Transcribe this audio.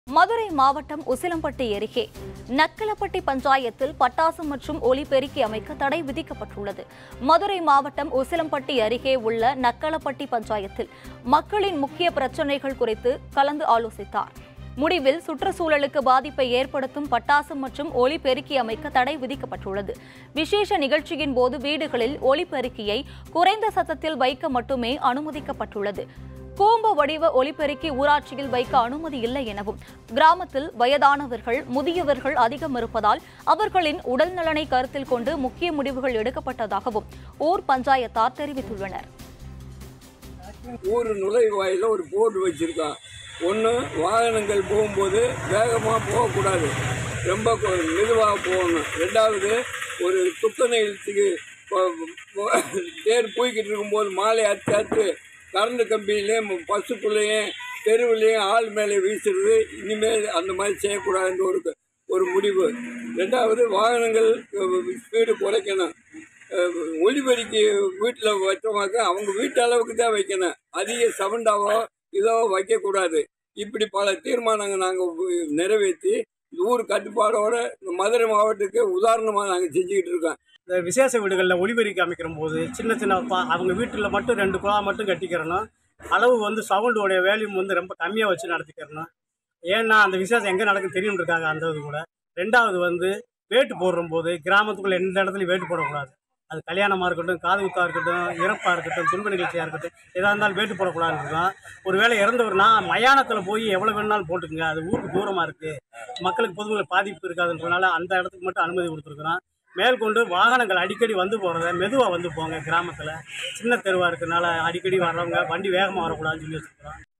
மதுரை மாவட்டம் உசிலம்பட்டி அருகே நக்கலப்பட்டி பஞ்சாயத்தில் பட்டாசு மற்றும் ஒலிபெருக்கி அமைக்க தடை விதிக்கப்பட்டுள்ளது மதுரை மாவட்டம் உசிலம்பட்டி அருகே உள்ள நக்கலப்பட்டி பஞ்சாயத்தில் மக்களின் முக்கிய பிரச்சினைகள் குறித்து கலந்து ஆலோசித்தார் முடிவில் சுற்றுச்சூழலுக்கு பாதிப்பை ஏற்படுத்தும் பட்டாசு மற்றும் ஒலிபெருக்கி அமைக்க தடை விதிக்கப்பட்டுள்ளது விசேஷ நிகழ்ச்சியின் போது வீடுகளில் ஒலிபெருக்கியை குறைந்த சத்தத்தில் வைக்க மட்டுமே அனுமதிக்கப்பட்டுள்ளது கூம்பு வடிவ ஒலிபெருக்கி ஊராட்சியில் வைக்க அனுமதி இல்லை எனவும் கிராமத்தில் வயதானவர்கள் முதியவர்கள் அதிகம் இருப்பதால் அவர்களின் உடல் நலனை கருத்தில் கொண்டு முக்கிய முடிவுகள் எடுக்கப்பட்டதாகவும் ஊர் பஞ்சாயத்தார் தெரிவித்துள்ளனர் ஊர் நுழைவாயில ஒரு போர்டு வச்சுருக்கான் ஒன்று வாகனங்கள் போகும்போது வேகமாக போகக்கூடாது ரொம்ப மெதுவாக போகணும் ரெண்டாவது ஒரு துக்க நிகழ்ச்சிக்கு போ- போ- தேர் போய்கிட்டு இருக்கும்போது மாலை அறுத்து அறுத்து கரண்ட் கம்பியிலையும் பஸ்ஸுக்குள்ளேயும் தெருவுலேயும் ஆள் மேலே வீசுறது இனிமேல் அந்த மாதிரி செய்யக்கூடாதுன்ற ஒரு ஒரு முடிவு ரெண்டாவது வாகனங்கள் ஸ்பீடு குறைக்கணும் அஹ் ஒலிபெருக்கி வீட்டில் வச்சோமாக்க அவங்க வீட்டு அளவுக்கு தான் வைக்கணும் அதிக சவுண்டாவோ இதோ வைக்கக்கூடாது இப்படி பல தீர்மானங்கள் நாங்கள் நிறைவேற்றி இந்த ஊர் கட்டுப்பாடோட இந்த மதுரை மாவட்டத்துக்கு உதாரணமாக நாங்கள் செஞ்சுக்கிட்டு இருக்கோம் இந்த விசேஷ வீடுகளில் ஒளிபெருக்கி அமைக்கிற போது சின்ன சின்ன பா- அவங்க வீட்டில் மட்டும் ரெண்டு குழா மட்டும் கட்டிக்கிறணும் அளவு வந்து சவுண்டோடைய வேல்யூம் வந்து ரொம்ப கம்மியாக வச்சு நடத்திக்கிறணும் ஏன்னா அந்த விசேஷம் எங்கே நடக்கும் தெரியுன்றக்காக அந்த இது கூட ரெண்டாவது வந்து வேட்டு போடுற போது கிராமத்துக்குள்ள எந்த இடத்துலையும் வேட்டு போடக்கூடாது அது கல்யாணமாக இருக்கட்டும் காது குத்தாக இருக்கட்டும் இறப்பாக இருக்கட்டும் துன்ப நிகழ்ச்சியாக இருக்கட்டும் எதாக இருந்தாலும் வேட்டு போடக்கூடாதுன்னு இருக்கோம் ஒரு வேளை இறந்தவர்னா மயானத்தில் போய் எவ்வளோ வேணாலும் போட்டுக்குங்க அது ஊருக்கு தூரமாக இருக்குது மக்களுக்கு பொதுவில் பாதிப்பு இருக்காதுன்றதுனால அந்த இடத்துக்கு மட்டும் அனுமதி கொடுத்துருக்குறோம் மேற்கொண்டு வாகனங்கள் அடிக்கடி வந்து போகிறத மெதுவாக வந்து போங்க கிராமத்தில் சின்ன தெருவாக இருக்கனால அடிக்கடி வர்றவங்க வண்டி வேகமாக வரக்கூடாதுன்னு சொல்லி வச்சுருக்கிறோம்